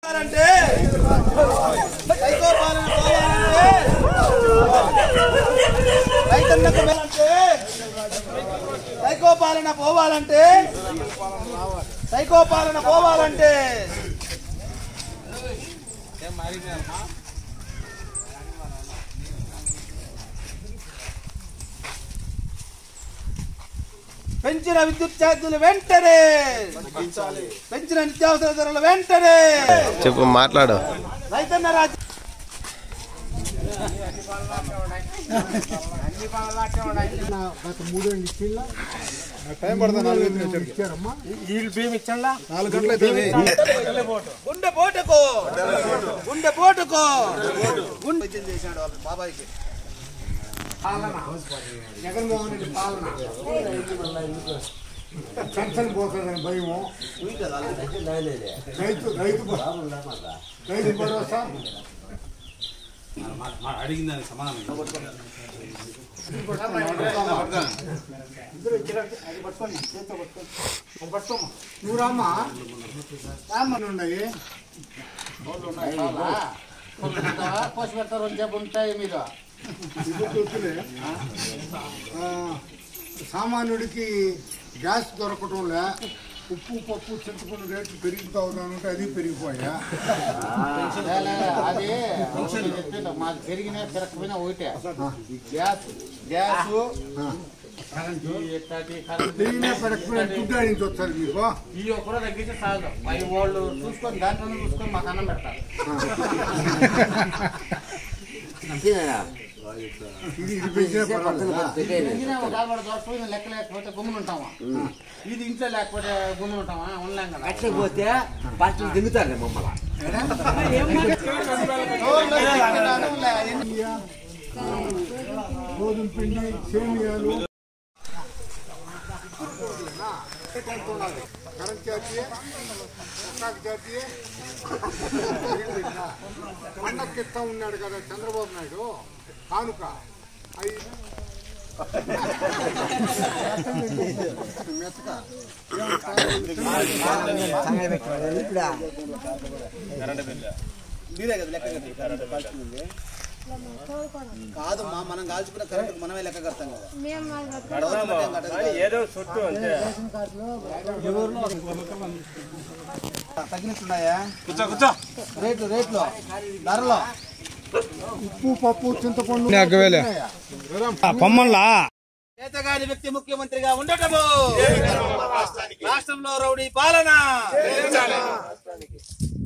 అంటే సైకో పాలన పోవాలంటే రైతన్నకు మేలంటే సైకో పాలన పోవాలంటే సైకో పాలన పోవాలంటే పెంచిన విద్యుత్ ఛార్జీలు వెంటనే పెంచిన నిత్యావసర ధరలు వెంటనే చెప్పు మాట్లాడు రైతన్న రాజ్యం గత మూడేళ్ళు ఇచ్చిందా టైం పడుతుంది నాలుగు గంటలు ఇచ్చారమ్మా నాలుగు గంటలు అవుతుంది గుండె పోటుకో గుండె పోటుకో గుండె వైద్యం చేశాడు వాళ్ళ బాబాయ్కి జగన్మోహన్ రెడ్డి పాలన పెన్షన్ పోతుందని భయము రైతు రైతు భ- రైతు భరోసా నువ్వు రామ్మా రామ్మని ఉన్నాయి పోసి పెడతారు అని చెప్పి ఉంటాయి మీరు ఇది వద్దులే. ఆ, సామాన్యుడికి గ్యాస్ దొరకటం లే ఉప్పు పప్పు చింతపండు రేట్లు పెరుగుతా ఉన్నానంటే అది పెరిగిపోయా లే, లే, అది ఒకటి చెప్పిండు, మాకు పెరిగినా పెరగకపోయినా ఒకటే ఈ గ్యాస్ గ్యాస్ ఈ ఇట్లాంటి కరెంటు పెరిగినా పెరగకపోయినా దుడ్డు నుంచి వస్తుంది మీకు ఇవి కూడా తగ్గితే చాలు అవి వాళ్ళు చూసుకొని దాంట్లోనే చూసుకొని మాకు అన్నం పెడతారు ఇది ఇది పెంచినా పర్వాలేదా? పెరిగినా ఒక ఆడవాడు దొరకపోయినా లెక్క లేకపోతే గుమ్మున ఉంటామా ఇది ఇంట్లో లేకపోతే గుమ్మున ఉంటామా ఉండలేం కదా పోతే పార్టీలు దిగుతారు మమ్మల్ని గోధుమ పిండి సేమియాలు కరెంట్ ఛార్జీ ఒక్కాకు ఛార్జీ పండక్కి ఇస్తా ఉన్నాడు కదా చంద్రబాబు నాయుడు కానుక అవి మెత్తక మీరే కదా లెక్క కట్టి కరెంట్ కాల్చుకుంది కాదమ్మా మనం కాల్చుకున్న కరెంట్ మనమే లెక్క కడతాం కదా గవర్నమెంట్ ఏం కట్టదు కదా. తగ్గినట్టున్నాయా కూర్చో కూర్చో రేట్లు రేట్లు ధరలు ఉప్పు పప్పు చింతపండు కొమ్మల్లా చేతగాని వ్యక్తి ముఖ్యమంత్రిగా ఉండటము రాష్ట్రంలో రౌడీ పాలన